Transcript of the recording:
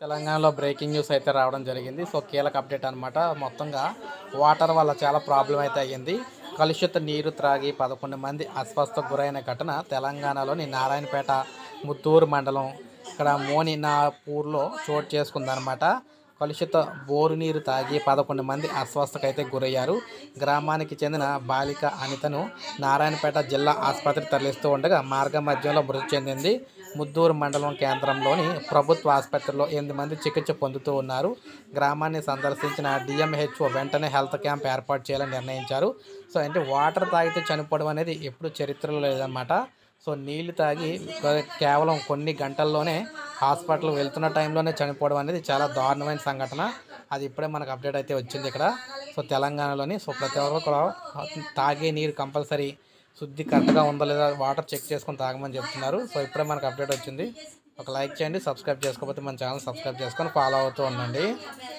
తెలంగాణలో breaking news అయితే రావడం జరిగింది సో కీలక అప్డేట్ అనమాట మొత్తంగా వాటర్ వల్ల చాలా ప్రాబ్లం అయితే అయ్యింది కలుషిత నీరు త్రాగి పదకొండు మంది అస్వస్థకు గురైన ఘటన తెలంగాణలోని నారాయణపేట ముత్తూరు మండలం ఇక్కడ మోనినాపూర్లో చోటు చేసుకుందనమాట కలుషిత బోరు నీరు తాగి పదకొండు మంది అస్వస్థకైతే గురయ్యారు గ్రామానికి చెందిన బాలిక అనితను నారాయణపేట జిల్లా ఆసుపత్రికి తరలిస్తూ ఉండగా మార్గ మధ్యంలో మృతి చెందింది ముద్దూరు మండలం కేంద్రంలోని ప్రభుత్వ ఆసుపత్రిలో ఎనిమిది మంది చికిత్స పొందుతూ ఉన్నారు గ్రామాన్ని సందర్శించిన డిఎంహెచ్ఓ వెంటనే హెల్త్ క్యాంప్ ఏర్పాటు చేయాలని నిర్ణయించారు సో అంటే వాటర్ తాగితే చనిపోవడం అనేది ఎప్పుడు చరిత్రలో లేదన్నమాట సో నీళ్లు తాగి కేవలం కొన్ని గంటల్లోనే హాస్పిటల్ వెళ్తున్న టైంలోనే చనిపోవడం అనేది చాలా దారుణమైన సంఘటన అది ఇప్పుడే మనకు అప్డేట్ అయితే వచ్చింది ఇక్కడ సో తెలంగాణలోని సో ప్రతి ఒక్కరు కూడా తాగే నీరు కంపల్సరీ శుద్ధి కరెక్ట్గా ఉందో లేదా వాటర్ చెక్ చేసుకొని తాగమని చెప్తున్నారు సో ఇప్పుడే మనకు అప్డేట్ వచ్చింది ఒక లైక్ చేయండి సబ్స్క్రైబ్ చేసుకోకపోతే మన ఛానల్ సబ్స్క్రైబ్ చేసుకొని ఫాలో అవుతూ ఉండండి